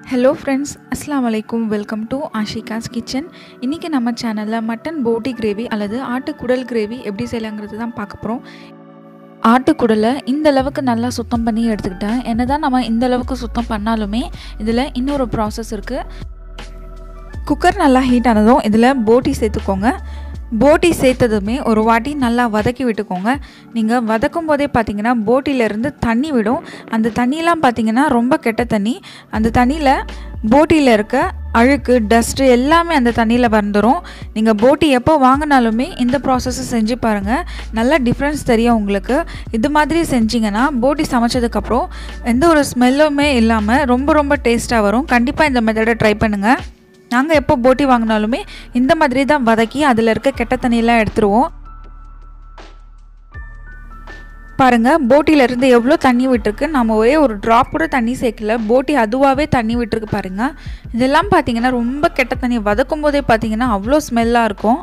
hello friends அஸ்லாம் வலைக்கும் welcome to ஆஷிகாஸ் kitchen இன்றைக்கி நம்ம சேனலில் மட்டன் போட்டி கிரேவி அல்லது ஆட்டுக்குடல் கிரேவி எப்படி செய்யலாங்கிறது தான் பார்க்க போகிறோம் ஆட்டுக்குடலை இந்த அளவுக்கு நல்லா சுத்தம் பண்ணி எடுத்துக்கிட்டேன் என்ன தான் நம்ம இந்த அளவுக்கு சுத்தம் பண்ணாலுமே இதில் இன்னொரு ப்ராசஸ் இருக்குது குக்கர் நல்லா ஹீட் ஆனதும் இதில் போட்டி சேர்த்துக்கோங்க போட்டி சேர்த்ததுமே ஒரு வாட்டி நல்லா வதக்கி விட்டுக்கோங்க நீங்கள் வதக்கும் போதே பார்த்தீங்கன்னா போட்டியிலேருந்து தண்ணி விடும் அந்த தண்ணியெலாம் பார்த்தீங்கன்னா ரொம்ப கெட்ட தண்ணி அந்த தண்ணியில் போட்டியில் இருக்க அழுக்கு டஸ்ட்டு எல்லாமே அந்த தண்ணியில் வந்துடும் நீங்கள் போட்டி எப்போ வாங்கினாலுமே இந்த ப்ராசஸை செஞ்சு பாருங்கள் நல்லா டிஃப்ரென்ஸ் தெரியும் உங்களுக்கு இது மாதிரி செஞ்சிங்கன்னா போட்டி சமைச்சதுக்கப்புறம் எந்த ஒரு ஸ்மெல்லுமே இல்லாமல் ரொம்ப ரொம்ப டேஸ்ட்டாக வரும் கண்டிப்பாக இந்த மெத்தடை ட்ரை பண்ணுங்கள் நாங்கள் எப்போ போட்டி வாங்கினாலுமே இந்த மாதிரி தான் வதக்கி அதில் இருக்க கெட்ட தண்ணியெல்லாம் எடுத்துருவோம் பாருங்கள் போட்டியிலேருந்து எவ்வளோ தண்ணி விட்டுருக்கு நம்ம ஒரே ஒரு ட்ராப் கூட தண்ணி சேர்க்கல போட்டி அதுவாகவே தண்ணி விட்டுருக்கு பாருங்கள் இதெல்லாம் பார்த்தீங்கன்னா ரொம்ப கெட்ட தண்ணி வதக்கும் போதே பார்த்தீங்கன்னா அவ்வளோ ஸ்மெல்லாக இருக்கும்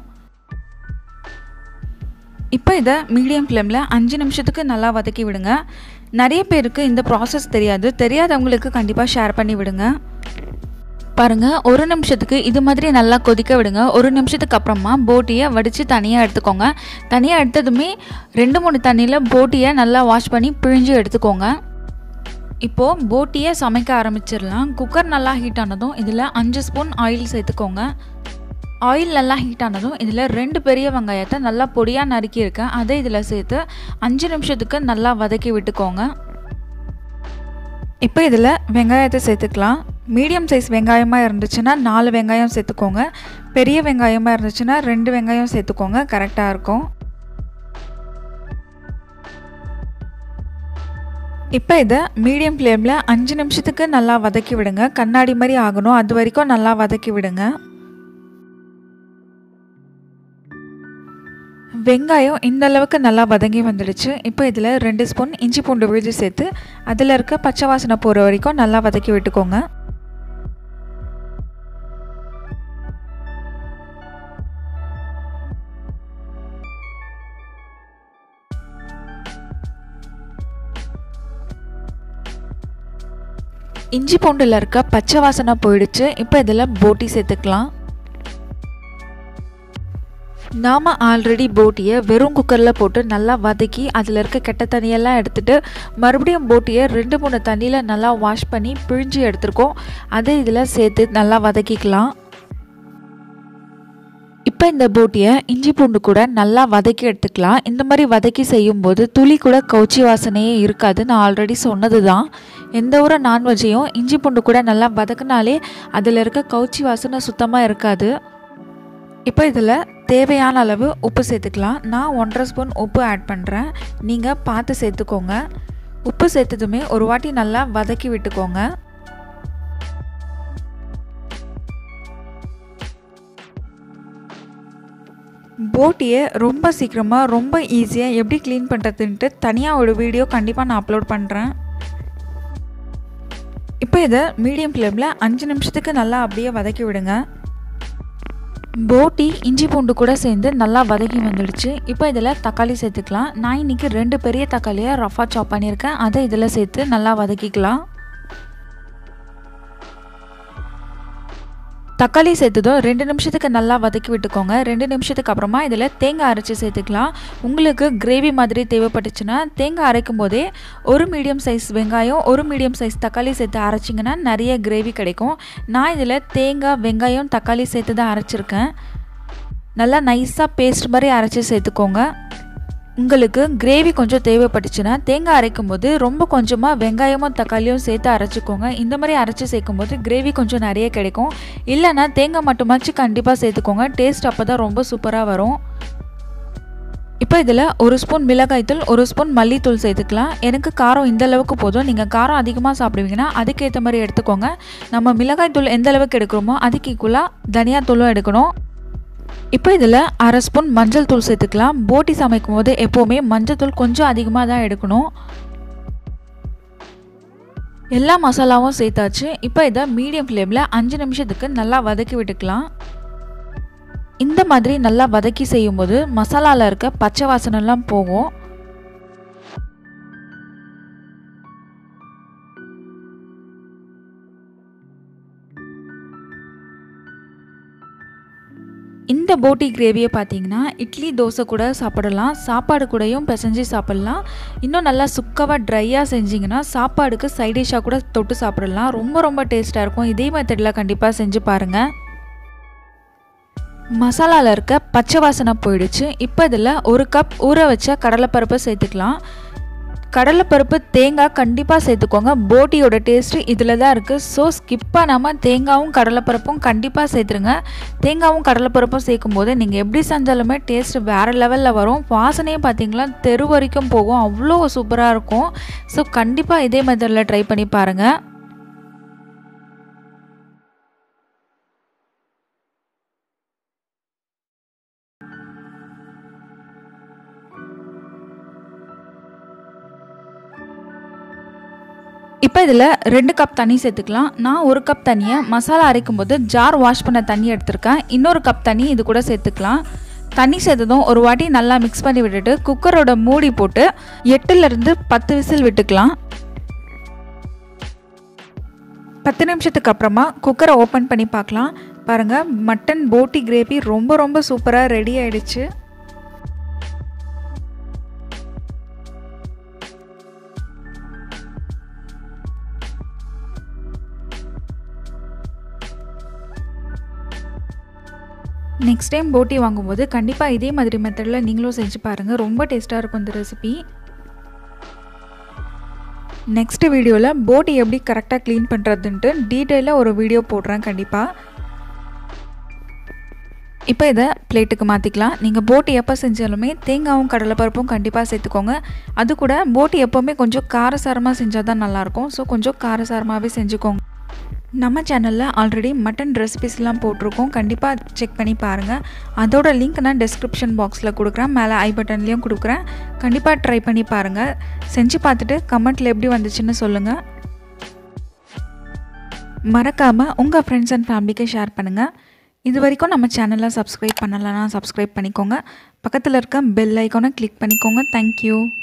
இப்போ இதை மீடியம் ஃப்ளேமில் அஞ்சு நிமிஷத்துக்கு நல்லா வதக்கி விடுங்க நிறைய பேருக்கு இந்த ப்ராசஸ் தெரியாது தெரியாதவங்களுக்கு கண்டிப்பாக ஷேர் பண்ணி விடுங்க பாருங்கள் ஒரு நிமிஷத்துக்கு இது மாதிரி நல்லா கொதிக்க விடுங்க ஒரு நிமிஷத்துக்கு அப்புறமா போட்டியை வடித்து தனியாக எடுத்துக்கோங்க தனியாக எடுத்ததுமே ரெண்டு மூணு தண்ணியில் போட்டியை நல்லா வாஷ் பண்ணி பிழிஞ்சு எடுத்துக்கோங்க இப்போது போட்டியை சமைக்க ஆரம்பிச்சிடலாம் குக்கர் நல்லா ஹீட் ஆனதும் இதில் அஞ்சு ஸ்பூன் ஆயில் சேர்த்துக்கோங்க ஆயில் நல்லா ஹீட் ஆனதும் இதில் ரெண்டு பெரிய வெங்காயத்தை நல்லா பொடியாக நறுக்கியிருக்கேன் அதை இதில் சேர்த்து அஞ்சு நிமிஷத்துக்கு நல்லா வதக்கி விட்டுக்கோங்க இப்போ இதில் வெங்காயத்தை சேர்த்துக்கலாம் மீடியம் சைஸ் வெங்காயமாக இருந்துச்சுன்னா நாலு வெங்காயம் சேர்த்துக்கோங்க பெரிய வெங்காயமாக இருந்துச்சுன்னா ரெண்டு வெங்காயம் சேர்த்துக்கோங்க கரெக்டாக இருக்கும் இப்போ இதை மீடியம் ஃப்ளேமில் அஞ்சு நிமிஷத்துக்கு நல்லா வதக்கி விடுங்க கண்ணாடி மாதிரி ஆகணும் அது வரைக்கும் நல்லா வதக்கி விடுங்க வெங்காயம் இந்த அளவுக்கு நல்லா வதங்கி வந்துடுச்சு இப்போ இதில் ரெண்டு ஸ்பூன் இஞ்சி பூண்டு விழுது சேர்த்து அதில் இருக்க பச்சை வாசனை போகிற வரைக்கும் நல்லா வதக்கி விட்டுக்கோங்க இஞ்சி பூண்டில் இருக்க பச்சை வாசனை போயிடுச்சு இப்போ இதில் போட்டி சேர்த்துக்கலாம் நாம் ஆல்ரெடி போட்டியை வெறும் குக்கரில் போட்டு நல்லா வதக்கி அதில் இருக்க கெட்ட தண்ணியெல்லாம் எடுத்துகிட்டு மறுபடியும் போட்டியை ரெண்டு மூணு தண்ணியில் நல்லா வாஷ் பண்ணி பிழிஞ்சு எடுத்துருக்கோம் அதை இதில் சேர்த்து நல்லா வதக்கிக்கலாம் இப்போ இந்த போட்டியை இஞ்சி பூண்டு கூட நல்லா வதக்கி எடுத்துக்கலாம் இந்த மாதிரி வதக்கி செய்யும்போது துளி கூட கவுச்சி வாசனையே இருக்காது நான் ஆல்ரெடி சொன்னது தான் எந்த ஒரு நான்வெஜ்ஜையும் இஞ்சி பூண்டு கூட நல்லா வதக்குனாலே அதில் இருக்க கவுச்சி வாசனை சுத்தமாக இருக்காது இப்போ இதில் தேவையான அளவு உப்பு சேர்த்துக்கலாம் நான் ஒன்றரை ஸ்பூன் உப்பு ஆட் பண்ணுறேன் நீங்கள் பார்த்து சேர்த்துக்கோங்க உப்பு சேர்த்ததுமே ஒரு வாட்டி நல்லா வதக்கி விட்டுக்கோங்க போட்டியை ரொம்ப சீக்கிரமாக ரொம்ப ஈஸியாக எப்படி க்ளீன் பண்ணுறதுன்ட்டு தனியாக ஒரு வீடியோ கண்டிப்பாக நான் அப்லோட் பண்ணுறேன் இப்போ இதை மீடியம் ஃப்ளேமில் அஞ்சு நிமிஷத்துக்கு நல்லா அப்படியே வதக்கி விடுங்க போட்டி இஞ்சி பூண்டு கூட சேர்ந்து நல்லா வதக்கி வந்துடுச்சு இப்போ இதில் தக்காளி சேர்த்துக்கலாம் நான் இன்றைக்கி ரெண்டு பெரிய தக்காளியை ரஃபாக சாப் பண்ணியிருக்கேன் அதை இதில் சேர்த்து நல்லா வதக்கிக்கலாம் தக்காளி சேர்த்ததும் ரெண்டு நிமிஷத்துக்கு நல்லா வதக்கி விட்டுக்கோங்க ரெண்டு நிமிஷத்துக்கு அப்புறமா இதில் தேங்காய் அரைச்சி சேர்த்துக்கலாம் உங்களுக்கு கிரேவி மாதிரி தேவைப்பட்டுச்சுன்னா தேங்காய் அரைக்கும் போதே ஒரு மீடியம் சைஸ் வெங்காயம் ஒரு மீடியம் சைஸ் தக்காளி சேர்த்து அரைச்சிங்கன்னா நிறைய கிரேவி கிடைக்கும் நான் இதில் தேங்காய் வெங்காயம் தக்காளி சேர்த்து தான் அரைச்சிருக்கேன் நல்லா நைஸாக பேஸ்ட் மாதிரி அரைச்சி சேர்த்துக்கோங்க உங்களுக்கு கிரேவி கொஞ்சம் தேவைப்பட்டுச்சுன்னா தேங்காய் அரைக்கும் போது ரொம்ப கொஞ்சமாக வெங்காயமும் தக்காளியும் சேர்த்து அரைச்சிக்கோங்க இந்த மாதிரி அரைச்சி சேர்க்கும் போது கிரேவி கொஞ்சம் நிறைய கிடைக்கும் இல்லைன்னா தேங்காய் மட்டுமாச்சும் கண்டிப்பாக சேர்த்துக்கோங்க டேஸ்ட் அப்போ தான் ரொம்ப சூப்பராக வரும் இப்போ இதில் ஒரு ஸ்பூன் மிளகாய்த்தூள் ஒரு ஸ்பூன் மல்லித்தூள் சேர்த்துக்கலாம் எனக்கு காரம் இந்த அளவுக்கு போதும் நீங்கள் காரம் அதிகமாக சாப்பிடுவீங்கன்னா அதுக்கேற்ற மாதிரி எடுத்துக்கோங்க நம்ம மிளகாய்த்தூள் எந்த அளவுக்கு எடுக்கிறோமோ அதுக்கு ஈக்குவலாக தனியாத்தூளும் எடுக்கணும் இப்போ இதில் அரை ஸ்பூன் மஞ்சள் தூள் சேர்த்துக்கலாம் போட்டி சமைக்கும் போது எப்போவுமே மஞ்சள் தூள் கொஞ்சம் அதிகமாக தான் எடுக்கணும் எல்லா மசாலாவும் சேர்த்தாச்சு இப்போ இதை மீடியம் ஃப்ளேமில் அஞ்சு நிமிஷத்துக்கு நல்லா வதக்கி விட்டுக்கலாம் இந்த மாதிரி நல்லா வதக்கி செய்யும்போது மசாலாவில் இருக்க பச்சை வாசனைலாம் போகும் இந்த போட்டி கிரேவியை பார்த்தீங்கன்னா இட்லி தோசை கூட சாப்பிடலாம் சாப்பாடு கூடயும் பிசைஞ்சு சாப்பிட்லாம் இன்னும் நல்லா சுக்கவாக ட்ரையாக செஞ்சிங்கன்னா சாப்பாடுக்கு சைட் டிஷ்ஷாக கூட தொட்டு சாப்பிடலாம் ரொம்ப ரொம்ப டேஸ்ட்டாக இருக்கும் இதே மெத்தடில் கண்டிப்பாக செஞ்சு பாருங்கள் மசாலாவில் இருக்க பச்சை வாசனை போயிடுச்சு இப்போ இதில் ஒரு கப் ஊற வச்ச கடலைப்பருப்பை சேர்த்துக்கலாம் கடலைப்பருப்பு தேங்காய் கண்டிப்பாக சேர்த்துக்கோங்க போட்டியோட டேஸ்ட்டு இதில் தான் இருக்குது ஸோ ஸ்கிப் பண்ணாமல் தேங்காயும் கடலைப்பருப்பும் கண்டிப்பாக சேர்த்துருங்க தேங்காயும் கடலைப்பருப்பும் சேர்க்கும் போது நீங்கள் எப்படி செஞ்சாலுமே டேஸ்ட்டு வேறு லெவலில் வரும் வாசனையும் பார்த்தீங்களா தெரு வரைக்கும் போகும் அவ்வளோ சூப்பராக இருக்கும் ஸோ கண்டிப்பாக இதே மெத்தடில் ட்ரை பண்ணி பாருங்கள் இப்போ இதில் ரெண்டு கப் தண்ணி சேர்த்துக்கலாம் நான் ஒரு கப் தண்ணியை மசாலா அரைக்கும் போது ஜார் வாஷ் பண்ண தண்ணி எடுத்திருக்கேன் இன்னொரு கப் தண்ணி இது கூட சேர்த்துக்கலாம் தண்ணி சேர்த்ததும் ஒரு வாட்டி நல்லா மிக்ஸ் பண்ணி விட்டுட்டு குக்கரோட மூடி போட்டு எட்டுலேருந்து பத்து விசில் விட்டுக்கலாம் பத்து நிமிஷத்துக்கு அப்புறமா குக்கரை ஓப்பன் பண்ணி பார்க்கலாம் பாருங்கள் மட்டன் போட்டி கிரேவி ரொம்ப ரொம்ப சூப்பராக ரெடி ஆயிடுச்சு நெக்ஸ்ட் டைம் போட்டி வாங்கும்போது கண்டிப்பாக இதே மாதிரி மெத்தடில் நீங்களும் செஞ்சு பாருங்கள் ரொம்ப டேஸ்ட்டாக இருக்கும் இந்த ரெசிபி நெக்ஸ்ட் வீடியோவில் போட்டி எப்படி கரெக்டாக க்ளீன் பண்ணுறதுன்ட்டு டீட்டெயிலாக ஒரு வீடியோ போடுறேன் கண்டிப்பாக இப்போ இதை பிளேட்டுக்கு மாற்றிக்கலாம் நீங்கள் போட்டி எப்போ செஞ்சாலுமே தேங்காயும் கடலைப்பருப்பும் கண்டிப்பாக சேர்த்துக்கோங்க அது கூட போட்டி எப்போவுமே கொஞ்சம் காரசாரமாக செஞ்சால் தான் நல்லாயிருக்கும் ஸோ கொஞ்சம் காரசாரமாகவே செஞ்சுக்கோங்க நம்ம சேனலில் ஆல்ரெடி மட்டன் ரெசிபிஸ்லாம் போட்டிருக்கோம் கண்டிப்பாக செக் பண்ணி பாருங்கள் அதோட லிங்க் நான் டிஸ்கிரிப்ஷன் பாக்ஸில் கொடுக்குறேன் மேலே ஐ பட்டன்லேயும் கொடுக்குறேன் கண்டிப்பாக ட்ரை பண்ணி பாருங்கள் செஞ்சு பார்த்துட்டு கமெண்ட்டில் எப்படி வந்துச்சுன்னு சொல்லுங்கள் மறக்காமல் உங்கள் ஃப்ரெண்ட்ஸ் அண்ட் ஃபேமிலிக்கு ஷேர் பண்ணுங்கள் இது வரைக்கும் நம்ம சேனலை சப்ஸ்கிரைப் பண்ணலைன்னா சப்ஸ்கிரைப் பண்ணிக்கோங்க பக்கத்தில் இருக்க பெல் ஐக்கானை கிளிக் பண்ணிக்கோங்க தேங்க்யூ